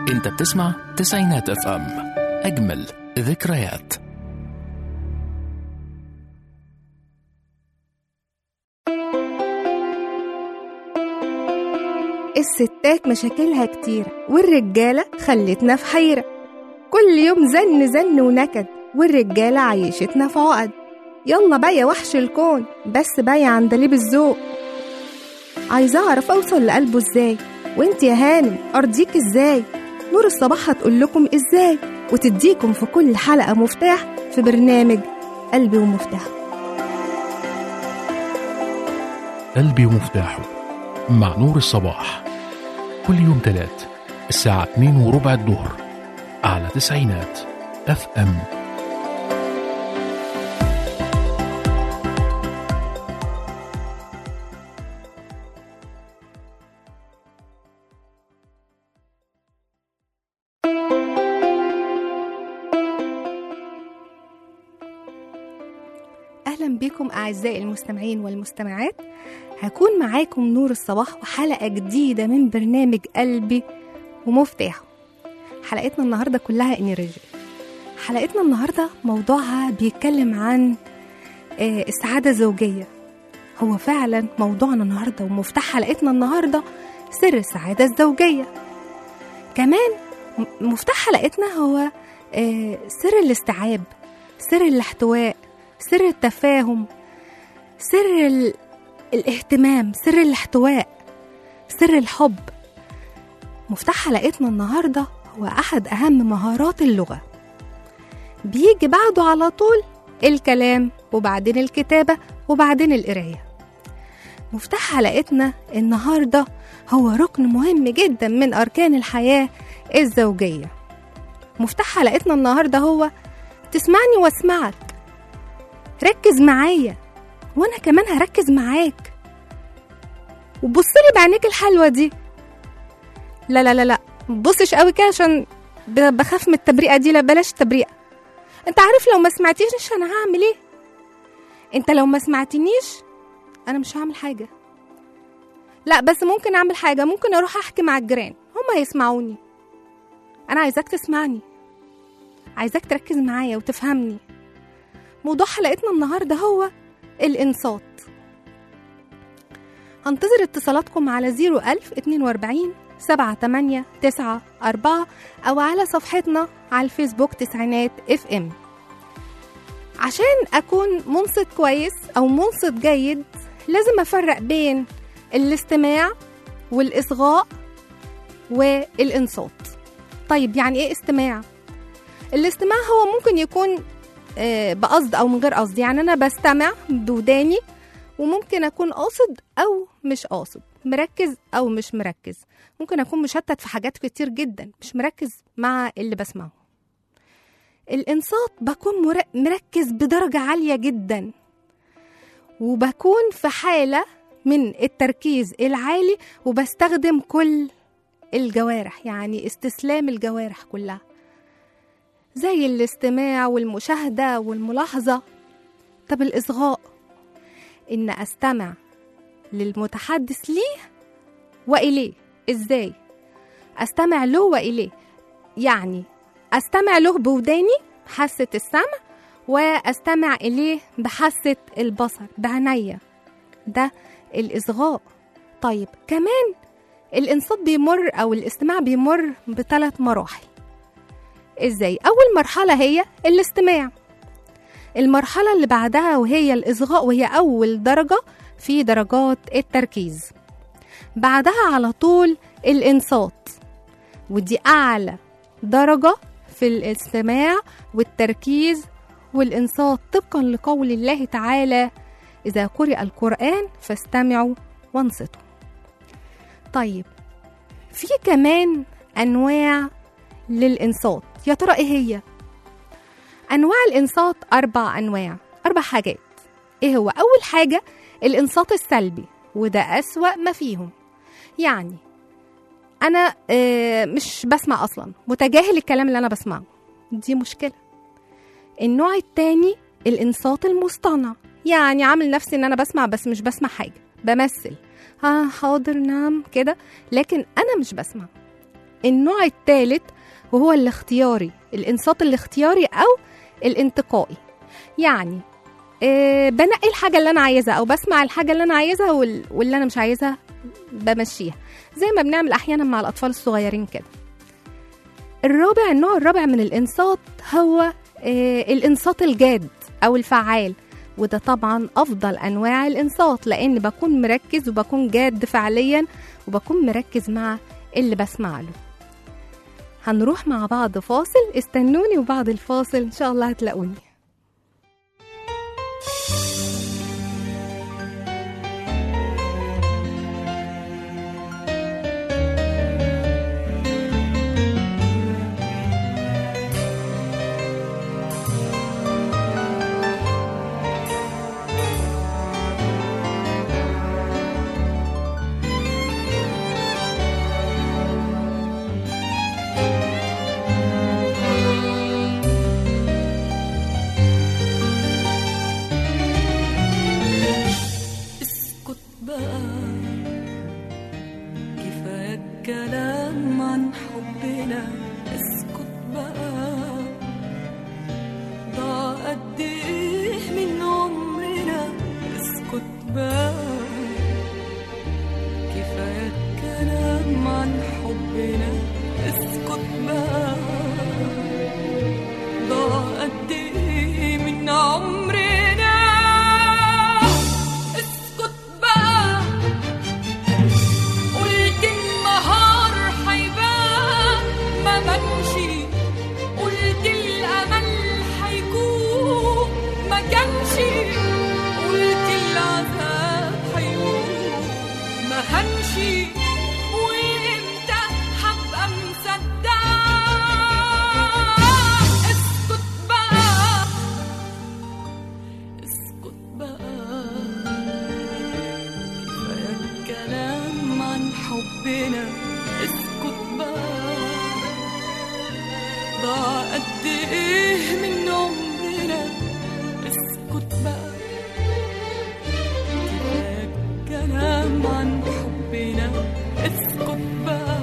انت بتسمع تسعينات اف ام اجمل ذكريات الستات مشاكلها كتير والرجالة خلتنا في حيرة كل يوم زن زن ونكد والرجالة عيشتنا في عقد يلا بقى يا وحش الكون بس بقى يا عندليب الذوق عايزة أعرف أوصل لقلبه إزاي وإنت يا هانم أرضيك إزاي نور الصباح هتقول لكم إزاي وتديكم في كل حلقة مفتاح في برنامج قلبي ومفتاحه قلبي ومفتاحه مع نور الصباح كل يوم تلات الساعة 2 وربع الظهر على تسعينات اف ام أهلا بكم أعزائي المستمعين والمستمعات هكون معاكم نور الصباح وحلقة جديدة من برنامج قلبي ومفتاحه حلقتنا النهاردة كلها انرجي حلقتنا النهاردة موضوعها بيتكلم عن آه، السعادة الزوجية هو فعلا موضوعنا النهاردة ومفتاح حلقتنا النهاردة سر السعادة الزوجية كمان م- مفتاح حلقتنا هو آه، سر الاستيعاب سر الاحتواء سر التفاهم سر ال... الاهتمام سر الاحتواء سر الحب مفتاح حلقتنا النهارده هو احد اهم مهارات اللغه بيجي بعده على طول الكلام وبعدين الكتابه وبعدين القرايه مفتاح حلقتنا النهارده هو ركن مهم جدا من اركان الحياه الزوجيه مفتاح حلقتنا النهارده هو تسمعني واسمعك ركز معايا وانا كمان هركز معاك وبصلي بعينيك الحلوه دي لا لا لا لا مبصش قوي كده عشان ب- بخاف من التبريئه دي لا بلاش تبريئه انت عارف لو ما سمعتينيش انا هعمل ايه انت لو ما سمعتنيش انا مش هعمل حاجه لا بس ممكن اعمل حاجه ممكن اروح احكي مع الجيران هما هيسمعوني انا عايزاك تسمعني عايزاك تركز معايا وتفهمني موضوع حلقتنا النهاردة هو الإنصات هنتظر اتصالاتكم على 01000 42 78 9 4 أو على صفحتنا على الفيسبوك تسعينات اف ام عشان أكون منصت كويس أو منصت جيد لازم أفرق بين الاستماع والإصغاء والإنصات طيب يعني إيه استماع؟ الاستماع هو ممكن يكون آه، بقصد او من غير قصد يعني انا بستمع بوداني وممكن اكون قاصد او مش قاصد مركز او مش مركز ممكن اكون مشتت في حاجات كتير جدا مش مركز مع اللي بسمعه الانصات بكون مر- مركز بدرجة عالية جدا وبكون في حالة من التركيز العالي وبستخدم كل الجوارح يعني استسلام الجوارح كلها زي الاستماع والمشاهدة والملاحظة طب الإصغاء إن أستمع للمتحدث ليه وإليه إزاي أستمع له وإليه يعني أستمع له بوداني بحاسة السمع وأستمع إليه بحاسة البصر بعينيا ده الإصغاء طيب كمان الإنصات بيمر أو الاستماع بيمر بثلاث مراحل ازاي اول مرحله هي الاستماع المرحله اللي بعدها وهي الاصغاء وهي اول درجه في درجات التركيز بعدها على طول الانصات ودي اعلى درجه في الاستماع والتركيز والانصات طبقا لقول الله تعالى اذا قرئ القران فاستمعوا وانصتوا طيب في كمان انواع للإنصات يا ترى إيه هي؟ أنواع الإنصات أربع أنواع أربع حاجات إيه هو؟ أول حاجة الإنصات السلبي وده أسوأ ما فيهم يعني أنا آه، مش بسمع أصلا متجاهل الكلام اللي أنا بسمعه دي مشكلة النوع التاني الإنصات المصطنع يعني عامل نفسي إن أنا بسمع بس مش بسمع حاجة بمثل ها حاضر نعم كده لكن أنا مش بسمع النوع الثالث وهو الاختياري الانصات الاختياري او الانتقائي يعني آه بنقي الحاجه اللي انا عايزها او بسمع الحاجه اللي انا عايزها وال- واللي انا مش عايزها بمشيها زي ما بنعمل احيانا مع الاطفال الصغيرين كده الرابع النوع الرابع من الانصات هو آه الانصات الجاد او الفعال وده طبعا افضل انواع الانصات لان بكون مركز وبكون جاد فعليا وبكون مركز مع اللي بسمع له هنروح مع بعض فاصل استنوني وبعد الفاصل ان شاء الله هتلاقوني اسكت بقى كفاية كلام عن حبنا اسكت بقى ضاع قد ايه من عمرنا اسكت بقى كفاية كلام عن حبنا اسكت بقى ضاع قد ايه من عمرنا اسكت بقى قلت النهار حيبان ما بمشي قلت الامل حيكون ما كانش قلت العذاب حيكون ما هنشي وامتى حبقى مصدقة اسكت بقى اسكت بقى كفاية الكلام عن حبنا اسكت بقى ضاع قد ايه من عمرنا اسكت بقى كفاية الكلام عن حبنا اسكت بقى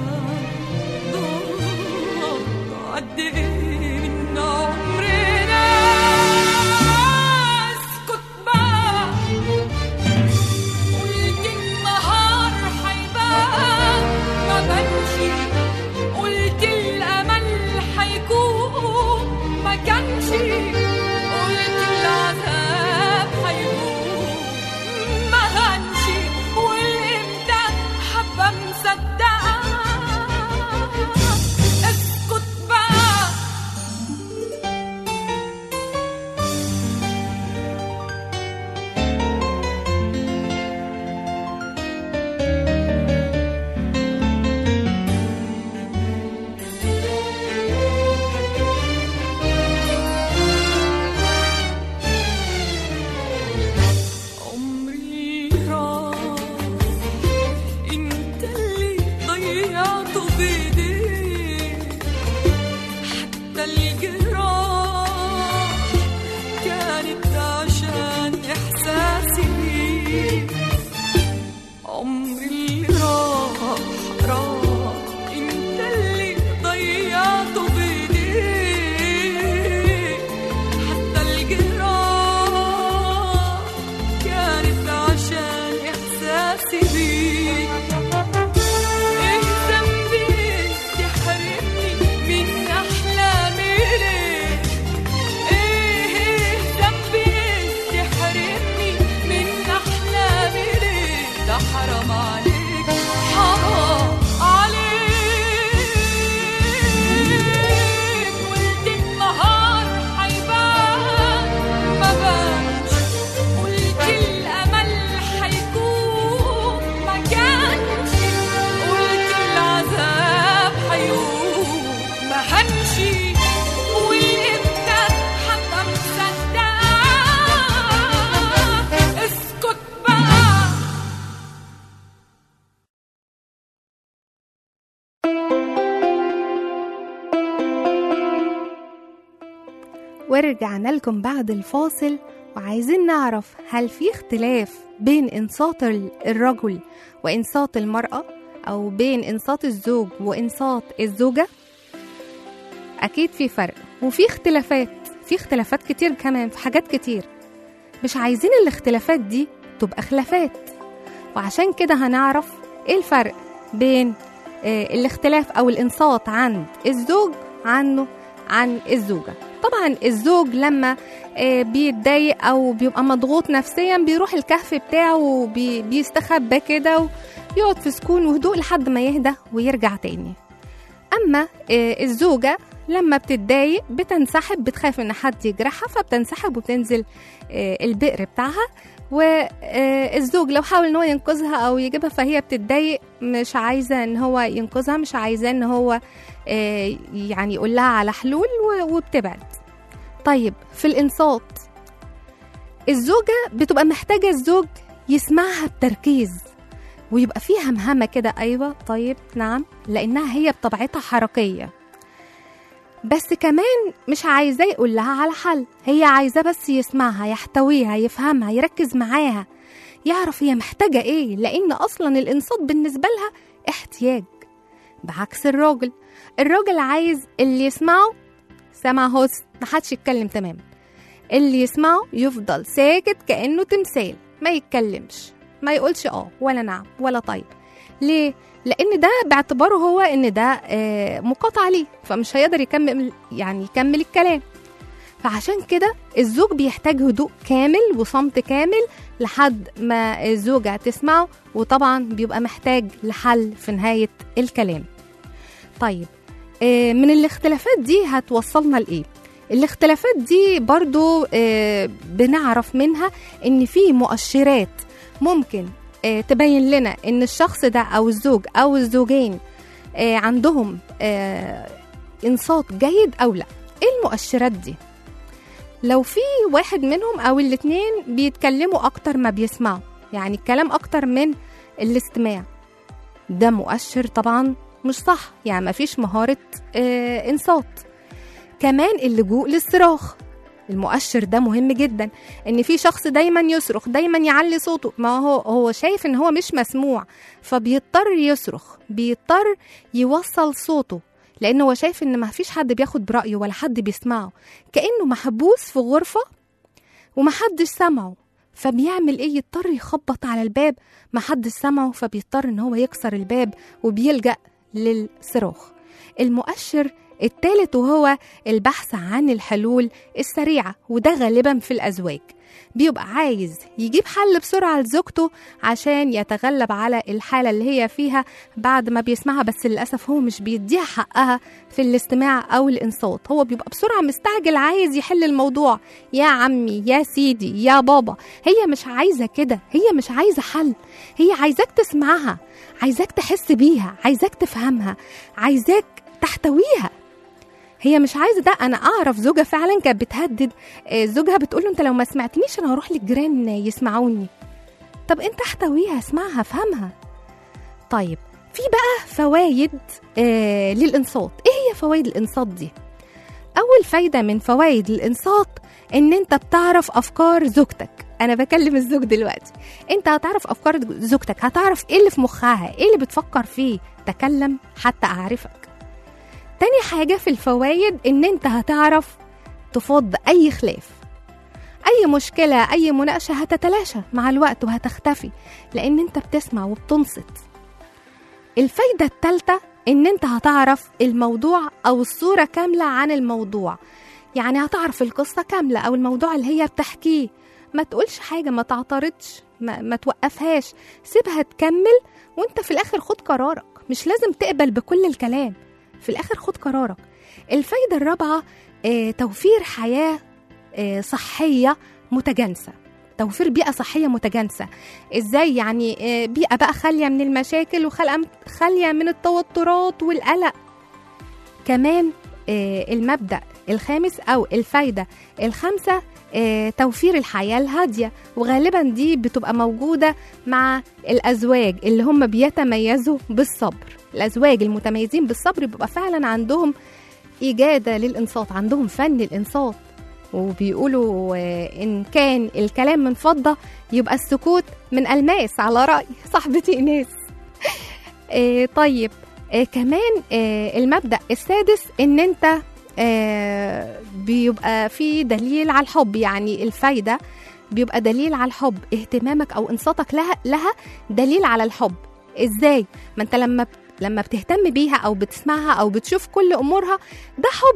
ضاع قد ايه من عمرنا اسكت بقى قلت النهار حيبان ما بمشي قلت الامل حيكون ما كانش قلت العذاب حيكون ما هنشي والامتى حبه مصدقه اسكت بقى عمري راح انت اللي ضيعته بايديك حتى الجراح كانت عشان احساسي بيك عمري راح راح انت اللي ضيعته بايديك حتى الجراح كانت عشان احساسي بيك ايه ذنبي تحرمني من احلامي ليه ايه ذنبي تحرمني من احلامي ليه ده حرام عليك حرام عليك قلت النهار حيبان ما بانش قلت الامل حيكون ما كانش قلت العذاب حيوم ما هنشي وامتى حتى مصدقه اسكت بقى ورجعنا لكم بعد الفاصل وعايزين نعرف هل في اختلاف بين انصات ال- الرجل وانصات المرأة أو بين إنصات الزوج وإنصات الزوجة أكيد في فرق وفي اختلافات في اختلافات كتير كمان في حاجات كتير مش عايزين الاختلافات دي تبقى خلافات وعشان كده هنعرف ايه الفرق بين آه، الاختلاف او الانصات عند الزوج عنه عن الزوجه طبعا الزوج لما آه، بيتضايق او بيبقى مضغوط نفسيا بيروح الكهف بتاعه وبيستخبى كده ويقعد في سكون وهدوء لحد ما يهدى ويرجع تاني اما آه، الزوجه لما بتتضايق بتنسحب بتخاف ان حد يجرحها فبتنسحب وبتنزل آه، البئر بتاعها والزوج لو حاول ان هو ينقذها او يجيبها فهي بتتضايق مش عايزه ان هو ينقذها مش عايزاه ان هو آه، يعني يقول لها على حلول و- وبتبعد طيب في الانصات الزوجه بتبقى محتاجه الزوج يسمعها بتركيز ويبقى فيها همهمه كده ايوه طيب نعم لانها هي بطبيعتها حركيه بس كمان مش عايزاه يقول لها على حل هي عايزاه بس يسمعها يحتويها يفهمها يركز معاها يعرف هي محتاجة ايه لأن أصلا الإنصات بالنسبة لها احتياج بعكس الراجل الراجل عايز اللي يسمعه سمع هوس محدش يتكلم تمام اللي يسمعه يفضل ساكت كأنه تمثال ما يتكلمش ما يقولش اه ولا نعم ولا طيب ليه؟ لأن ده باعتباره هو إن ده آه، مقاطعة ليه فمش هيقدر يكمل يعني يكمل الكلام فعشان كده الزوج بيحتاج هدوء كامل وصمت كامل لحد ما الزوجة تسمعه وطبعا بيبقى محتاج لحل في نهاية الكلام طيب آه، من الاختلافات دي هتوصلنا لإيه؟ الاختلافات دي برضو آه، بنعرف منها ان في مؤشرات ممكن آه، تبين لنا ان الشخص ده او الزوج او الزوجين آه، عندهم آه، انصات جيد او لا ايه المؤشرات دي لو في واحد منهم او الاتنين بيتكلموا اكتر ما بيسمعوا يعني الكلام اكتر من الاستماع ده مؤشر طبعا مش صح يعني مفيش مهارة آه انصات كمان اللجوء للصراخ المؤشر ده مهم جدا ان في شخص دايما يصرخ دايما يعلي صوته ما هو هو شايف ان هو مش مسموع فبيضطر يصرخ بيضطر يوصل صوته لان هو شايف ان ما فيش حد بياخد برايه ولا حد بيسمعه كانه محبوس في غرفه ومحدش سمعه فبيعمل ايه يضطر يخبط على الباب محدش سمعه فبيضطر ان هو يكسر الباب وبيلجأ للصراخ المؤشر التالت وهو البحث عن الحلول السريعة وده غالبا في الأزواج بيبقى عايز يجيب حل بسرعة لزوجته عشان يتغلب على الحالة اللي هي فيها بعد ما بيسمعها بس للأسف هو مش بيديها حقها في الاستماع أو الإنصات هو بيبقى بسرعة مستعجل عايز يحل الموضوع يا عمي يا سيدي يا بابا هي مش عايزة كده هي مش عايزة حل هي عايزاك تسمعها عايزاك تحس بيها عايزاك تفهمها عايزاك تحتويها هي مش عايزه ده انا اعرف زوجه فعلا كانت بتهدد آه، زوجها بتقول له انت لو ما سمعتنيش انا هروح للجيران يسمعوني طب انت احتويها اسمعها افهمها طيب في بقى فوايد آه للانصات ايه هي فوايد الانصات دي اول فايده من فوايد الانصات ان انت بتعرف افكار زوجتك انا بكلم الزوج دلوقتي انت هتعرف افكار زوجتك هتعرف ايه اللي في مخها ايه اللي بتفكر فيه تكلم حتى اعرفك تاني حاجة في الفوايد إن أنت هتعرف تفض أي خلاف أي مشكلة أي مناقشة هتتلاشى مع الوقت وهتختفي لأن أنت بتسمع وبتنصت الفايدة التالتة إن أنت هتعرف الموضوع أو الصورة كاملة عن الموضوع يعني هتعرف القصة كاملة أو الموضوع اللي هي بتحكيه ما تقولش حاجة ما تعترضش ما, ما توقفهاش سيبها تكمل وانت في الآخر خد قرارك مش لازم تقبل بكل الكلام في الآخر خد قرارك الفايدة الرابعة آه، توفير حياة آه، صحية متجانسة توفير بيئة صحية متجانسة ازاي يعني آه، بيئة بقى خالية من المشاكل وخالية من التوترات والقلق كمان آه، المبدأ الخامس أو الفايدة الخامسة آه، توفير الحياة الهادية وغالبا دي بتبقى موجودة مع الأزواج اللي هم بيتميزوا بالصبر الأزواج المتميزين بالصبر بيبقى فعلا عندهم إجادة للإنصات عندهم فن الإنصات وبيقولوا آه، إن كان الكلام من فضة يبقى السكوت من ألماس على رأي صاحبتي إيناس آه طيب آه كمان آه المبدأ السادس ان انت آه بيبقى في دليل على الحب يعني الفايدة بيبقى دليل على الحب اهتمامك او انصاتك لها لها دليل على الحب ازاي ما انت لما لما بتهتم بيها او بتسمعها او بتشوف كل امورها ده حب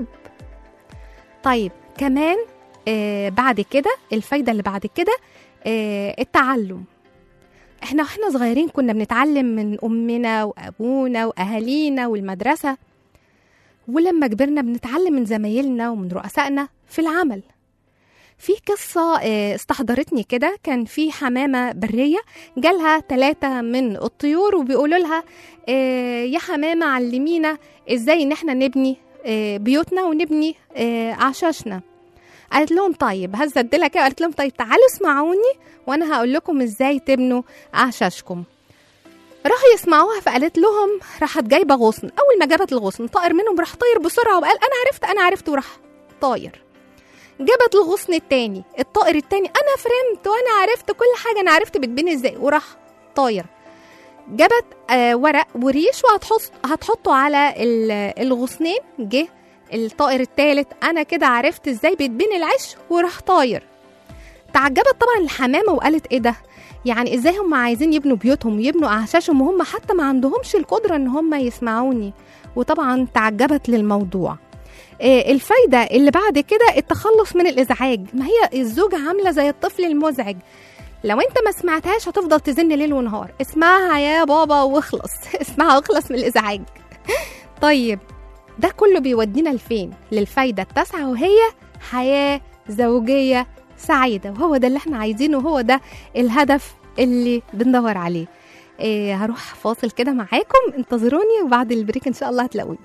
طيب كمان آه بعد كده الفايده اللي بعد كده آه التعلم احنا واحنا صغيرين كنا بنتعلم من امنا وابونا واهالينا والمدرسه ولما كبرنا بنتعلم من زمايلنا ومن رؤسائنا في العمل في قصة آه، استحضرتني كده كان في حمامة برية جالها ثلاثة من الطيور وبيقولوا لها آه، يا حمامة علمينا ازاي ان احنا نبني آه، بيوتنا ونبني آه، أعشاشنا قالت لهم طيب هزت لها كده قالت لهم طيب تعالوا اسمعوني وانا هقول لكم ازاي تبنوا أعشاشكم راحوا يسمعوها فقالت لهم راحت جايبه غصن اول ما جابت الغصن طائر منهم راح طاير بسرعه وقال انا عرفت انا عرفت وراح طاير جابت الغصن التاني الطائر التاني انا فهمت وانا عرفت كل حاجه انا عرفت بتبني ازاي وراح طاير جابت آه ورق وريش وهتحط هتحطه على ال- الغصنين جه الطائر التالت انا كده عرفت ازاي بيتبني العش وراح طاير تعجبت طبعا الحمامه وقالت ايه ده يعني ازاي هم عايزين يبنوا بيوتهم ويبنوا اعشاشهم وهم حتى ما عندهمش القدره ان هم يسمعوني وطبعا تعجبت للموضوع آه، الفايدة اللي بعد كده التخلص من الإزعاج ما هي الزوجة عاملة زي الطفل المزعج لو انت ما سمعتهاش هتفضل تزن ليل ونهار اسمعها يا بابا واخلص اسمعها واخلص من الإزعاج طيب ده كله بيودينا لفين للفايدة التاسعة وهي حياة زوجية سعيدة وهو ده اللي احنا عايزينه وهو ده الهدف اللي بندور عليه إيه هروح فاصل كده معاكم انتظروني وبعد البريك ان شاء الله هتلاقوني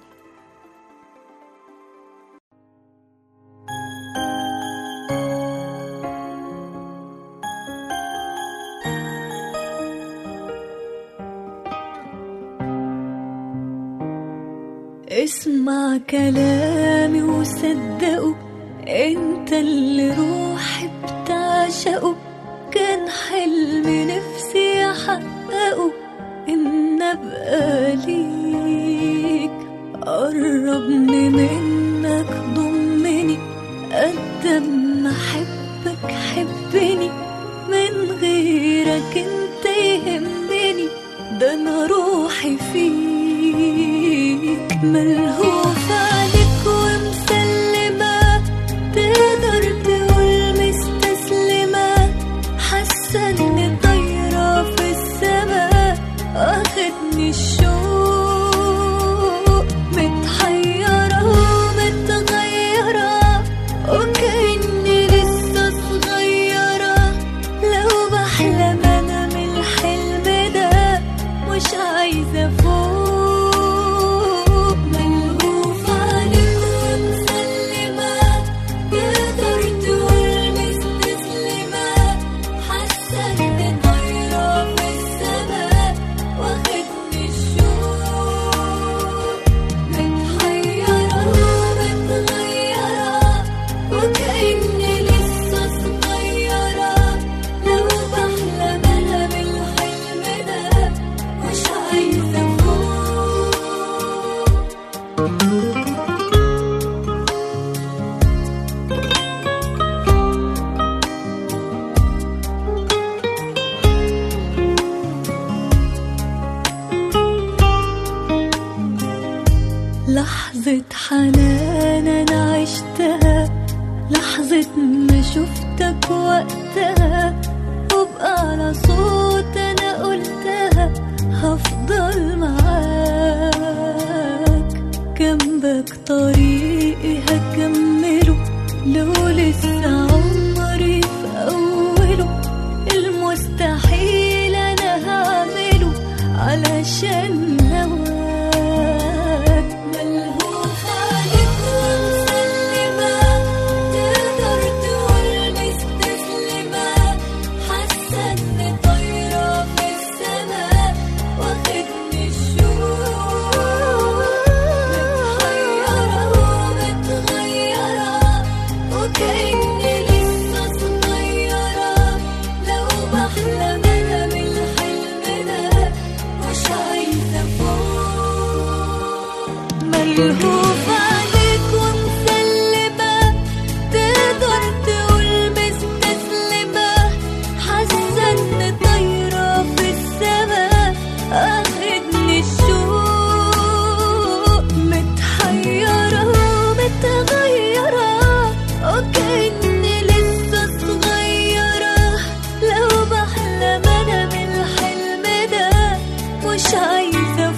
اسمع كلامي وصدقه انت اللي روحي بتعشقه كان حلم نفسي احققه ان ابقى ليك قربني منك ضمني قد ما احبك حبني من غيرك انت يهمني ده انا روحي فيك ملهوف عليك ومسلمة تقدر تقول مستسلمة حاسة اني طايرة في السما واخدني الشوق متحيرة ومتغيرة وكأني لسه صغيرة لو بحلم انا من الحلم ده مش عايزة فوق ملهوف عليك ومسلمة تقدر تقول مستسلمة حاسة اني طايرة في السما واخدني الشوق متحيرة ومتغيرة وكأني لسه صغيرة لو بحلم أنا بالحلم ده مش عايزة فوق لحظة حنان أنا عشتها لحظة ما شفتك وقتها وبقى على صوت أنا قلتها هفضل معاك جنبك طريقي هكمله لو لسه عمري في أوله المستحيل أنا هعمله علشان هواك ملهوف عليك ومسلمة تقدر تقول مستسلمة حاسة إني طايرة في السما واخدني الشوق متحيرة ومتغيرة وكأني لسه صغيرة لو بحلم أنا بالحلم ده مش عايزة ملهوف عليك ومسلمة تقدر تقول مستسلمة حاسة إني طايرة في السما أخدني الشوق متحيرة ومتغيرة وكأني لسه صغيرة لو بحلم أنا من الحلم ده مش عايزة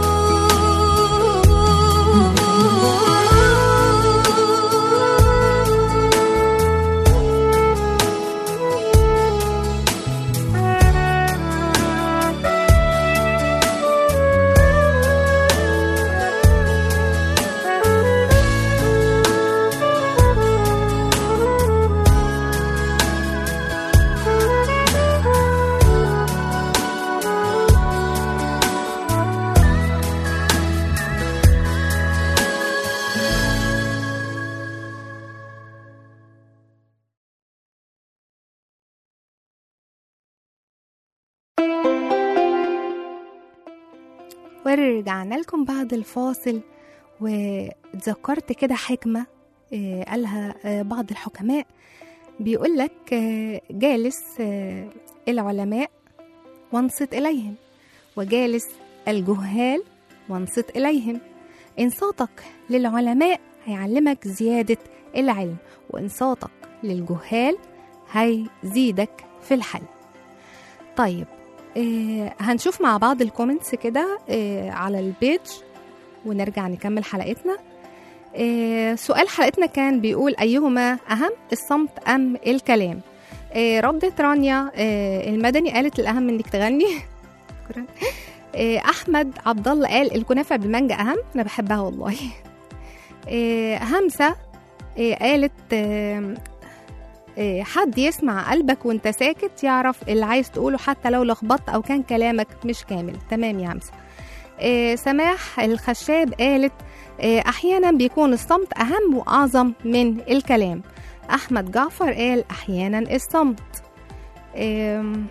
ورجعنا لكم بعد الفاصل وتذكرت كده حكمة آه، قالها آه، بعض الحكماء بيقول لك آه، جالس آه، العلماء وانصت إليهم وجالس الجهال وانصت إليهم إنصاتك للعلماء هيعلمك زيادة العلم وإنصاتك للجهال هيزيدك في الحل طيب آه هنشوف مع بعض الكومنتس كده آه على البيج ونرجع نكمل حلقتنا آه سؤال حلقتنا كان بيقول أيهما أهم الصمت أم الكلام آه ردت رانيا آه المدني قالت الأهم إنك تغني شكرا آه أحمد عبد الله قال الكنافة بالمانجا أهم أنا بحبها والله آه همسة آه قالت آه آه، حد يسمع قلبك وانت ساكت يعرف اللي عايز تقوله حتى لو لخبطت او كان كلامك مش كامل تمام يا همسة آه، سماح الخشاب قالت آه، احيانا بيكون الصمت اهم واعظم من الكلام احمد جعفر قال احيانا الصمت آم،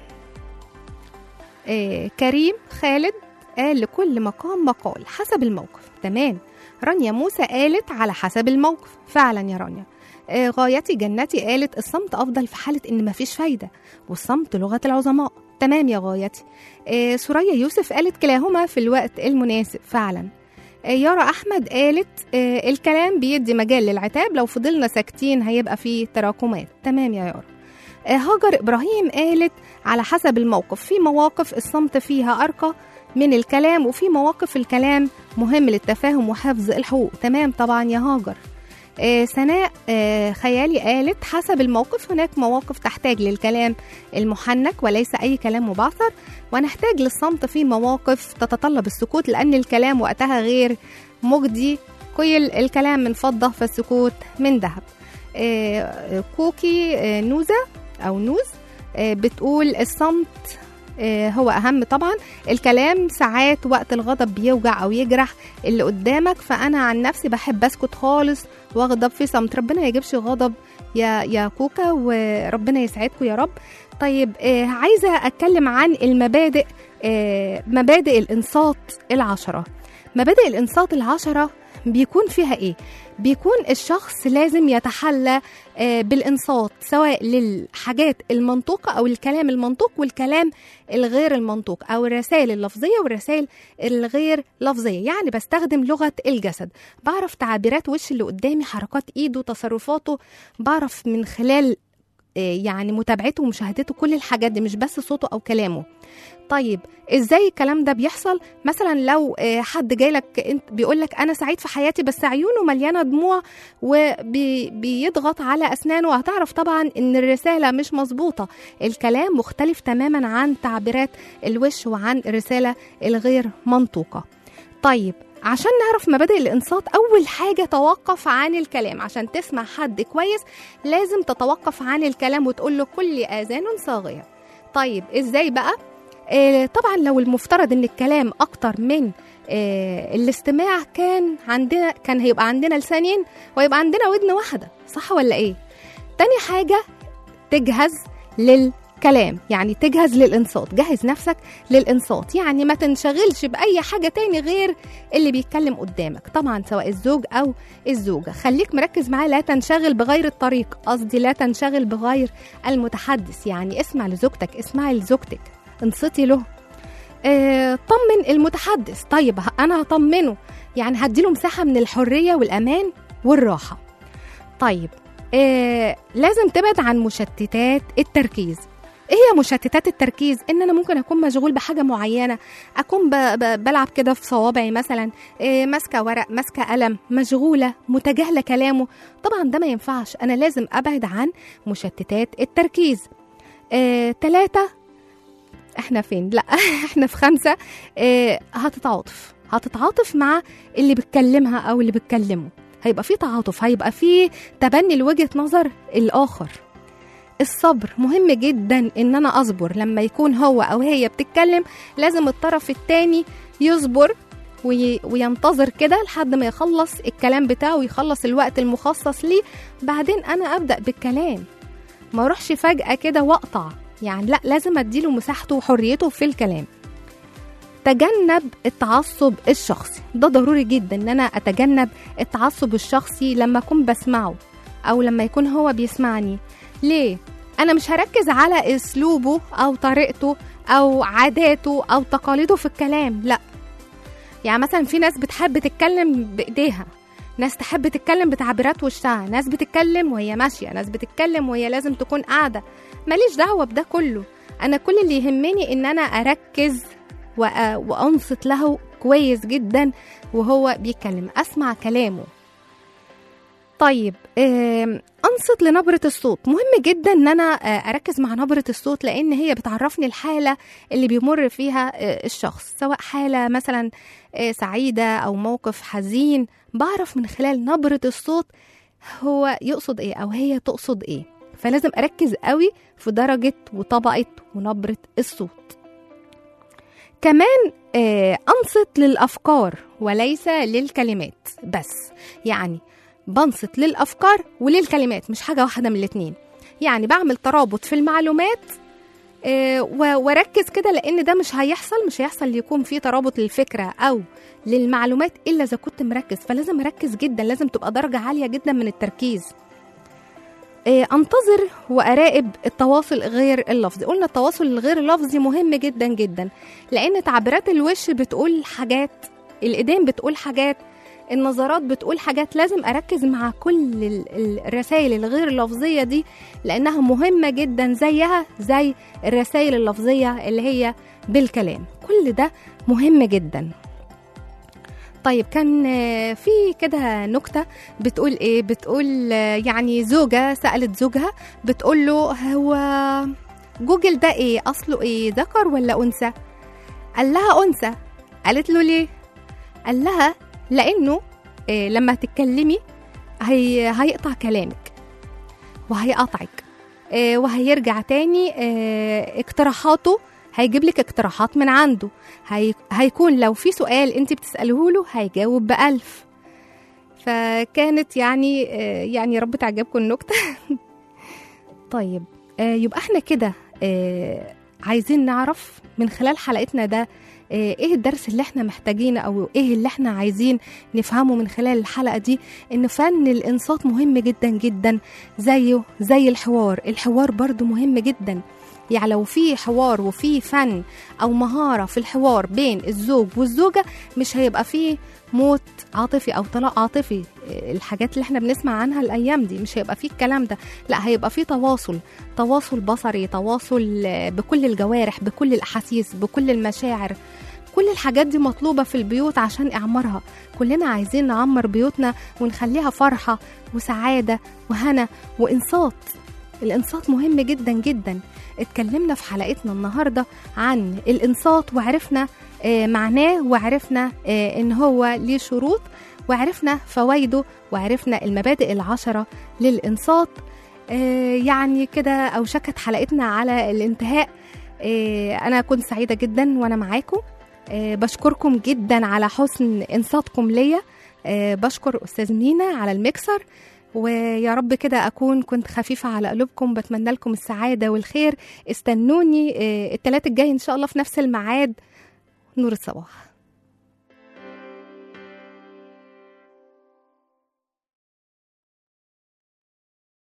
آه، كريم خالد قال لكل مقام مقال حسب الموقف تمام رانيا موسى قالت على حسب الموقف فعلا يا رانيا آه، غايتي جنتي قالت الصمت أفضل في حالة إن مفيش فايدة والصمت لغة العظماء تمام يا غايتي آه، سوريا يوسف قالت كلاهما في الوقت المناسب فعلا آه، يارا أحمد قالت آه، الكلام بيدي مجال للعتاب لو فضلنا ساكتين هيبقى فيه تراكمات تمام يا يارا آه، هاجر إبراهيم قالت على حسب الموقف في مواقف الصمت فيها أرقى من الكلام وفي مواقف الكلام مهم للتفاهم وحفظ الحقوق تمام طبعا يا هاجر آه، سناء آه، خيالي قالت حسب الموقف هناك مواقف تحتاج للكلام المحنك وليس أي كلام مبعثر ونحتاج للصمت في مواقف تتطلب السكوت لأن الكلام وقتها غير مجدي كيل الكلام من فضة فالسكوت من ذهب آه، كوكي آه، نوزة أو نوز آه، بتقول الصمت آه، هو أهم طبعا الكلام ساعات وقت الغضب بيوجع أو يجرح اللي قدامك فأنا عن نفسي بحب أسكت خالص واغضب في صمت ربنا ما يجيبش غضب يا يا كوكا وربنا يسعدكم يا رب طيب آه عايزه اتكلم عن المبادئ آه مبادئ الانصات العشره مبادئ الانصات العشره بيكون فيها ايه بيكون الشخص لازم يتحلى آه، بالانصات سواء للحاجات المنطوقه او الكلام المنطوق والكلام الغير المنطوق او الرسائل اللفظيه والرسائل الغير لفظيه يعني بستخدم لغه الجسد بعرف تعبيرات وش اللي قدامي حركات ايده تصرفاته بعرف من خلال آه، يعني متابعته ومشاهدته كل الحاجات دي مش بس صوته او كلامه طيب ازاي الكلام ده بيحصل مثلا لو آه، حد جاي لك انت بيقول لك انا سعيد في حياتي بس عيونه مليانه دموع وبيضغط على اسنانه هتعرف طبعا ان الرساله مش مظبوطه الكلام مختلف تماما عن تعبيرات الوش وعن الرساله الغير منطوقه طيب عشان نعرف مبادئ الانصات اول حاجه توقف عن الكلام عشان تسمع حد كويس لازم تتوقف عن الكلام وتقول له كل اذان صاغيه طيب ازاي بقى آه طبعا لو المفترض ان الكلام اكتر من آه الاستماع كان عندنا كان هيبقى عندنا لسانين ويبقى عندنا ودن واحده صح ولا ايه تاني حاجه تجهز كلام يعني تجهز للإنصات جهز نفسك للإنصات يعني ما تنشغلش بأي حاجة تاني غير اللي بيتكلم قدامك طبعا سواء الزوج أو الزوجة خليك مركز معاه لا تنشغل بغير الطريق قصدي لا تنشغل بغير المتحدث يعني اسمع لزوجتك اسمعي لزوجتك انصتي له آه، طمن المتحدث طيب ه- انا هطمنه يعني هديله مساحه من الحريه والامان والراحه طيب آه لازم تبعد عن مشتتات التركيز ايه هي مشتتات التركيز ان انا ممكن اكون مشغول بحاجه معينه اكون ب ب بلعب كده في صوابعي مثلا آه ماسكه ورق ماسكه قلم مشغوله متجاهله كلامه طبعا ده ما ينفعش انا لازم ابعد عن مشتتات التركيز آه، تلاتة احنا فين لا احنا في خمسة اه هتتعاطف هتتعاطف مع اللي بتكلمها او اللي بتكلمه هيبقى في تعاطف هيبقى في تبني لوجهة نظر الآخر الصبر مهم جدا ان انا اصبر لما يكون هو او هي بتتكلم لازم الطرف التاني يصبر وي- وينتظر كده لحد ما يخلص الكلام بتاعه ويخلص الوقت المخصص ليه بعدين انا ابدا بالكلام ما اروحش فجاه كده واقطع يعني لا لازم اديله مساحته وحريته في الكلام تجنب التعصب الشخصي ده ضروري جدا ان انا اتجنب التعصب الشخصي لما اكون بسمعه او لما يكون هو بيسمعني ليه انا مش هركز على اسلوبه او طريقته او عاداته او تقاليده في الكلام لا يعني مثلا في ناس بتحب تتكلم بايديها ناس تحب تتكلم بتعبيرات وشها ناس بتتكلم وهي ماشيه ناس بتتكلم وهي لازم تكون قاعده ماليش دعوه بده كله انا كل اللي يهمني ان انا اركز وأ- وانصت له كويس جدا وهو بيتكلم اسمع كلامه طيب آم، انصت لنبره الصوت مهم جدا ان انا آه، اركز مع نبره الصوت لان هي بتعرفني الحاله اللي بيمر فيها آه، الشخص سواء حاله مثلا آه، سعيده او موقف حزين بعرف من خلال نبره الصوت هو يقصد ايه او هي تقصد ايه فلازم اركز قوي في درجه وطبقه ونبره الصوت كمان آه، انصت للافكار وليس للكلمات بس يعني بنصت للافكار وللكلمات مش حاجه واحده من الاتنين يعني بعمل ترابط في المعلومات آه، و- واركز كده لان ده مش هيحصل مش هيحصل يكون في ترابط للفكره او للمعلومات الا اذا كنت مركز فلازم اركز جدا لازم تبقى درجه عاليه جدا من التركيز آه، انتظر واراقب التواصل غير اللفظي قلنا التواصل الغير اللفظي مهم جدا جدا لان تعبيرات الوش بتقول حاجات الايدين بتقول حاجات النظرات بتقول حاجات لازم اركز مع كل ال- ال- الرسائل الغير اللفظيه دي لانها مهمه جدا زيها زي الرسائل اللفظيه اللي هي بالكلام كل ده مهم جدا طيب كان آه، في كده نكتة بتقول ايه بتقول آه، يعني زوجة سألت زوجها بتقول له هو جوجل ده ايه اصله ايه ذكر ولا انثى قال لها انثى قالت له ليه قال لها لانه آه، لما تتكلمي هي هيقطع كلامك وهيقطعك آه، وهيرجع تاني آه، اقتراحاته هيجيب لك اقتراحات من عنده هي... هيكون لو في سؤال انت بتسأله له هيجاوب بألف فكانت يعني آه، يعني رب تعجبكم النكتة طيب آه، يبقى احنا كده آه، عايزين نعرف من خلال حلقتنا ده آه، ايه الدرس اللي احنا محتاجينه او ايه اللي احنا عايزين نفهمه من خلال الحلقة دي ان فن الانصات مهم جدا جدا زيه زي الحوار الحوار برضو مهم جدا يعني لو في حوار وفي فن او مهاره في الحوار بين الزوج والزوجه مش هيبقى فيه موت عاطفي او طلاق عاطفي الحاجات اللي احنا بنسمع عنها الايام دي مش هيبقى فيه الكلام ده لا هيبقى فيه تواصل تواصل بصري تواصل آه، بكل الجوارح بكل الاحاسيس بكل المشاعر كل الحاجات دي مطلوبة في البيوت عشان إعمارها كلنا عايزين نعمر بيوتنا ونخليها فرحة وسعادة وهنا وإنصات الإنصات مهم جدا جدا اتكلمنا في حلقتنا النهاردة عن الإنصات وعرفنا آه، معناه وعرفنا آه، إن هو ليه شروط وعرفنا فوائده وعرفنا المبادئ العشرة للإنصات آه، يعني كده أوشكت حلقتنا على الانتهاء آه، أنا كنت سعيدة جدا وأنا معاكم آه، بشكركم جدا على حسن إنصاتكم ليا آه، بشكر أستاذ مينا على الميكسر ويا رب كده أكون كنت خفيفة على قلوبكم بتمنى لكم السعادة والخير استنوني آه، التلات الجاي إن شاء الله في نفس الميعاد نور الصباح